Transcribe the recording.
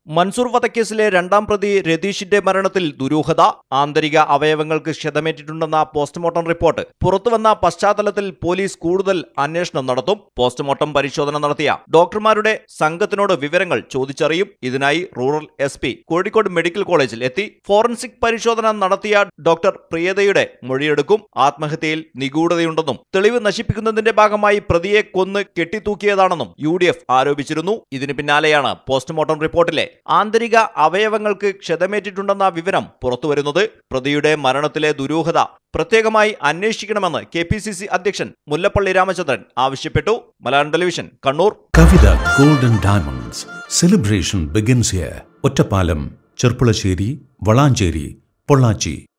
മൻസൂർ വധക്കേസിലെ രണ്ടാം പ്രതി രതീഷിന്റെ മരണത്തിൽ ദുരൂഹത ആന്തരിക അവയവങ്ങൾക്ക് ക്ഷതമേറ്റിട്ടുണ്ടെന്ന പോസ്റ്റ്മോർട്ടം റിപ്പോർട്ട് പുറത്തുവന്ന പശ്ചാത്തലത്തിൽ പോലീസ് കൂടുതൽ അന്വേഷണം നടത്തും പോസ്റ്റ്മോർട്ടം പരിശോധന നടത്തിയ ഡോക്ടർമാരുടെ സംഘത്തിനോട് വിവരങ്ങൾ ചോദിച്ചറിയും ഇതിനായി rural S P Kozhikode medical കോളേജിൽ എത്തി ഫോറൻസിക് പരിശോധന നടത്തിയ ഡോക്ടർ പ്രിയതയുടെ മൊഴിയെടുക്കും ആത്മഹത്യയിൽ നിഗൂഢതയുണ്ടെന്നും തെളിവ് നശിപ്പിക്കുന്നതിന്റെ ഭാഗമായി പ്രതിയെ കൊന്ന് കെട്ടിത്തൂക്കിയതാണെന്നും യു ഡി എഫ് ആരോപിച്ചിരുന്നു ഇതിന് പിന്നാലെയാണ് പോസ്റ്റ്മോർട്ടം റിപ്പോർട്ടിലെ ആന്തരിക അവയവങ്ങൾക്ക് ക്ഷതമേറ്റിട്ടുണ്ടെന്ന വിവരം പുറത്തുവരുന്നത് പ്രതിയുടെ മരണത്തിലെ ദുരൂഹത പ്രത്യേകമായി അന്വേഷിക്കണമെന്ന് കെ പി സി സി അധ്യക്ഷൻ മുല്ലപ്പള്ളി രാമചന്ദ്രൻ ആവശ്യപ്പെട്ടു Malayalam television Kannur Kavitha golden diamonds celebration begins here Ottapalam Cherpulassery Valanchery Pollachi